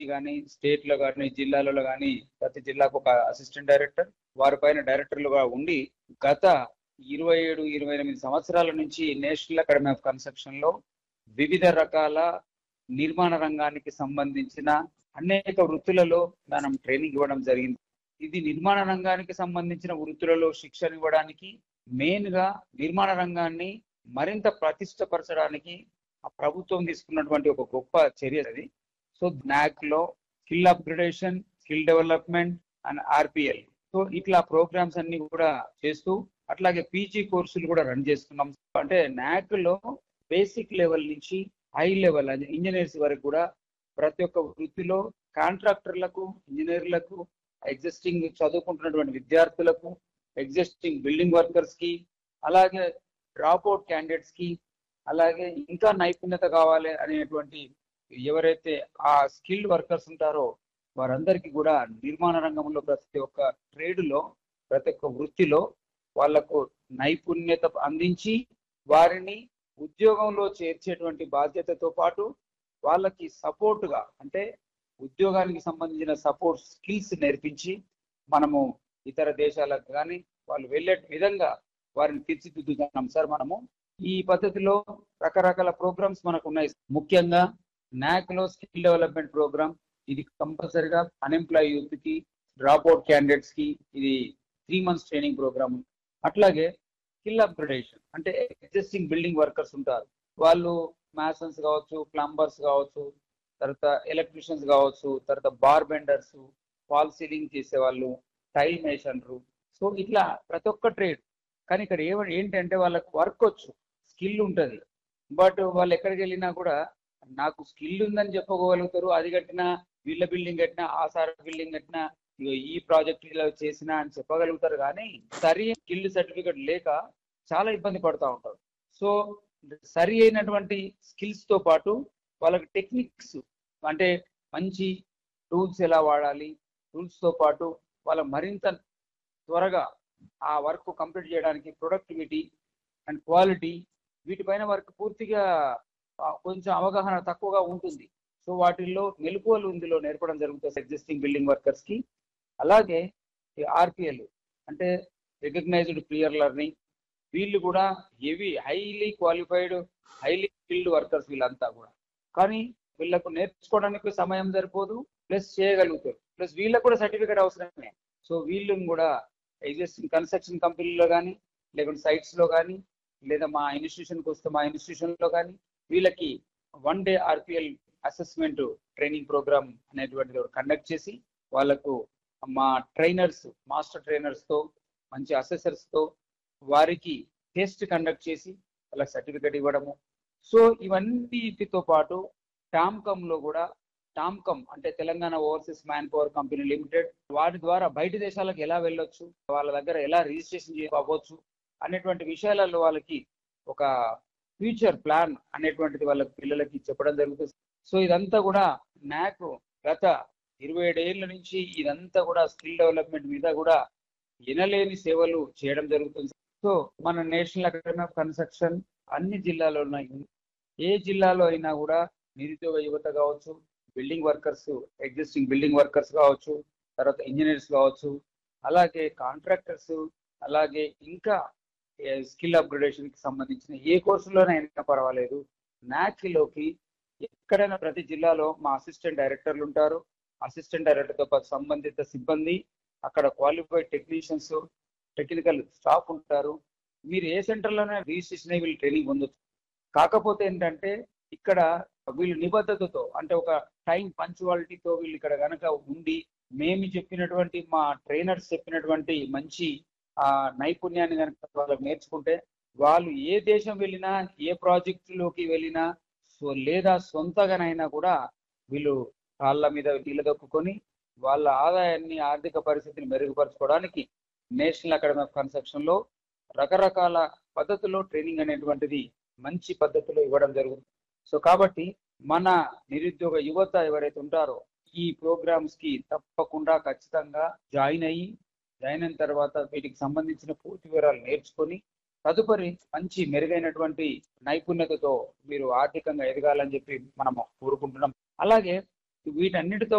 కానీ స్టేట్ లో కానీ జిల్లాలలో కానీ ప్రతి జిల్లాకు ఒక అసిస్టెంట్ డైరెక్టర్ వారి పైన డైరెక్టర్లుగా ఉండి గత ఇరవై ఏడు ఇరవై ఎనిమిది సంవత్సరాల నుంచి నేషనల్ అకాడమీ ఆఫ్ కన్స్ట్రక్షన్ లో వివిధ రకాల నిర్మాణ రంగానికి సంబంధించిన అనేక వృత్తులలో మనం ట్రైనింగ్ ఇవ్వడం జరిగింది ఇది నిర్మాణ రంగానికి సంబంధించిన వృత్తులలో శిక్షణ ఇవ్వడానికి మెయిన్ గా నిర్మాణ రంగాన్ని మరింత ప్రతిష్టపరచడానికి ఆ ప్రభుత్వం తీసుకున్నటువంటి ఒక గొప్ప చర్య అది సో నాక్ లో skill upgradation skill development and RPL so ఇట్లా ప్రోగ్రామ్స్ అన్ని కూడా చేస్తూ అట్లాగే పీజీ కోర్సులు కూడా రన్ చేస్తున్నాం అంటే నాక్ లో బేసిక్ లెవెల్ నుంచి హై లెవెల్ ఇంజనీర్స్ వరకు కూడా ప్రతి ఒక్క వృత్తిలో కాంట్రాక్టర్లకు ఇంజనీర్లకు ఎగ్జిస్టింగ్ చదువుకుంటున్నటువంటి విద్యార్థులకు ఎగ్జిస్టింగ్ బిల్డింగ్ వర్కర్స్ కి అలాగే డ్రాప్ అవుట్ క్యాండిడేట్స్ కి అలాగే ఇంకా నైపుణ్యత కావాలి అనేటువంటి ఎవరైతే ఆ స్కిల్డ్ వర్కర్స్ ఉంటారో వారందరికీ కూడా నిర్మాణ రంగంలో ప్రతి ఒక్క ట్రేడ్ లో ప్రతి ఒక్క వృత్తిలో వాళ్లకు నైపుణ్యత అందించి వారిని ఉద్యోగంలో చేర్చేటువంటి బాధ్యతతో పాటు వాళ్ళకి సపోర్ట్ గా అంటే ఉద్యోగానికి సంబంధించిన సపోర్ట్ స్కిల్స్ నేర్పించి మనము ఇతర దేశాలకు కానీ వాళ్ళు వెళ్ళే విధంగా వారిని తీర్చిదిద్దుతున్నాం సార్ మనము ఈ పద్ధతిలో రకరకాల ప్రోగ్రామ్స్ మనకు ఉన్నాయి ముఖ్యంగా నాక్ లో స్కిల్ డెవలప్మెంట్ ప్రోగ్రామ్ ఇది కంపల్సరిగా అన్ఎంప్లాయ్ యూత్ కి డ్రాప్ అవుట్ క్యాండిడేట్స్ కి ఇది త్రీ మంత్స్ ట్రైనింగ్ ప్రోగ్రామ్ అట్లాగే స్కిల్ అప్గ్రేడేషన్ అంటే ఎగ్జిస్టింగ్ బిల్డింగ్ వర్కర్స్ ఉంటారు వాళ్ళు మ్యాసన్స్ కావచ్చు ప్లంబర్స్ కావచ్చు తర్వాత ఎలక్ట్రీషియన్స్ కావచ్చు తర్వాత బార్ బెండర్స్ ఫాల్ సీలింగ్ చేసేవాళ్ళు టైల్ మేషన్లు సో ఇట్లా ప్రతి ఒక్క ట్రేడ్ కానీ ఇక్కడ ఏమ ఏంటంటే వాళ్ళకి వర్క్ వచ్చు స్కిల్ ఉంటుంది బట్ వాళ్ళు ఎక్కడికి వెళ్ళినా కూడా నాకు స్కిల్ ఉందని చెప్పగలుగుతారు అది కట్టినా వీళ్ళ బిల్డింగ్ కట్టినా ఆ సార్ బిల్డింగ్ కట్టినా ఇగో ఈ ప్రాజెక్ట్ ఇలా చేసినా అని చెప్పగలుగుతారు కానీ సరి స్కిల్ సర్టిఫికెట్ లేక చాలా ఇబ్బంది పడుతూ ఉంటారు సో సరి అయినటువంటి స్కిల్స్ తో పాటు వాళ్ళకి టెక్నిక్స్ అంటే మంచి టూల్స్ ఎలా వాడాలి టూల్స్ తో పాటు వాళ్ళ మరింత త్వరగా ఆ వర్క్ కంప్లీట్ చేయడానికి ప్రొడక్టివిటీ అండ్ క్వాలిటీ వీటిపైన వర్క్ పూర్తిగా ఆ, కొంచెం అవగాహన తక్కువగా ఉంటుంది సో వాటిల్లో మెలకువలు ఇందులో నేర్పడం జరుగుతుంది ఎగ్జిస్టింగ్ బిల్డింగ్ వర్కర్స్ కి అలాగే ఆర్పిఎల్ అంటే రికగ్నైజ్డ్ క్లియర్ లెర్నింగ్ వీళ్ళు కూడా heavy highly qualified highly skilled workers వీళ్ళంతా కూడా కానీ వీళ్ళకు నేర్చుకోవడానికి సమయం సరిపోదు ప్లస్ చేయగలుగుతారు ప్లస్ వీళ్ళకు కూడా సర్టిఫికేట్ అవసరమే సో వీళ్ళని కూడా ఎగ్జిస్టింగ్ కన్స్ట్రక్షన్ కంపెనీలో కానీ లేకుంటే sites లో కానీ లేదా మా ఇన్స్టిట్యూషన్కి వస్తే మా ఇన్స్టిట్యూషన్ లో కానీ వీళ్ళకి one day RPL assessment training programme అనేటువంటిది కండక్ట్ చేసి వాళ్ళకు మా ట్రైనర్స్ మాస్టర్ ట్రైనర్స్ తో మంచి అసెసర్స్ తో వారికి టెస్ట్ కండక్ట్ చేసి వాళ్ళకి సర్టిఫికేట్ ఇవ్వడము సో ఇవన్నిటితో పాటు టామ్కమ్ లో కూడా టామ్కమ్ అంటే Telangana overseas manpower company limited వాటి ద్వారా బయట దేశాలకు ఎలా వెళ్ళొచ్చు వాళ్ళ దగ్గర ఎలా రిజిస్ట్రేషన్ అవ్వచ్చు అనేటువంటి విషయాలలో వాళ్ళకి ఒక ఫ్యూచర్ ప్లాన్ అనేటువంటిది వాళ్ళ పిల్లలకి చెప్పడం జరుగుతుంది సో ఇదంతా కూడా నాకు గత ఇరవై ఏళ్ళ నుంచి ఇదంతా కూడా స్కిల్ డెవలప్మెంట్ మీద కూడా ఎనలేని సేవలు చేయడం జరుగుతుంది సో మన నేషనల్ అకాడమీ ఆఫ్ కన్స్ట్రక్షన్ అన్ని జిల్లాలో ఉన్నాయి ఏ జిల్లాలో అయినా కూడా నిరుద్యోగ యువత కావచ్చు building workers existing building workers కావచ్చు తర్వాత ఇంజనీర్స్ కావచ్చు అలాగే కాంట్రాక్టర్స్ అలాగే ఇంకా స్కిల్ అప్గ్రేడేషన్ కి సంబంధించిన ఏ కోర్సులోనైనా పర్వాలేదు NAC లోకి ఎక్కడైనా ప్రతి జిల్లాలో మా అసిస్టెంట్ డైరెక్టర్లు ఉంటారు అసిస్టెంట్ డైరెక్టర్తో పాటు సంబంధిత సిబ్బంది అక్కడ క్వాలిఫైడ్ టెక్నీషియన్స్ టెక్నికల్ స్టాఫ్ ఉంటారు మీరు ఏ సెంటర్లోనే రిజిస్ట్రేషన్ అయ్యి వీళ్ళు ట్రైనింగ్ పొందొచ్చు కాకపోతే ఏంటంటే ఇక్కడ వీళ్ళు నిబద్ధతతో అంటే ఒక టైం పంచువాలిటీతో వీళ్ళు ఇక్కడ గనక ఉండి మేము చెప్పినటువంటి మా ట్రైనర్స్ చెప్పినటువంటి మంచి ఆ నైపుణ్యాన్ని కనుక వాళ్ళకి నేర్చుకుంటే వాళ్ళు ఏ దేశం వెళ్ళినా ఏ ప్రాజెక్టులోకి వెళ్ళినా సో లేదా సొంతగానైనా కూడా వీళ్ళు కాళ్ళ మీద నిలదొక్కుని వాళ్ళ ఆదాయాన్ని ఆర్థిక పరిస్థితిని మెరుగుపరచుకోవడానికి నేషనల్ అకాడమీ ఆఫ్ కన్స్ట్రక్షన్ లో రకరకాల పద్ధతుల్లో ట్రైనింగ్ అనేటువంటిది మంచి పద్ధతిలో ఇవ్వడం జరుగుతుంది సో కాబట్టి మన నిరుద్యోగ యువత ఎవరైతే ఉంటారో ఈ ప్రోగ్రామ్స్ కి తప్పకుండా ఖచ్చితంగా జాయిన్ అయ్యి జాయిన్ అయిన తర్వాత వీటికి సంబంధించిన పూర్తి వివరాలు నేర్చుకొని తదుపరి మంచి మెరుగైనటువంటి నైపుణ్యతతో మీరు ఆర్థికంగా ఎదగాలని చెప్పి మనం కోరుకుంటున్నాం అలాగే వీటన్నిటితో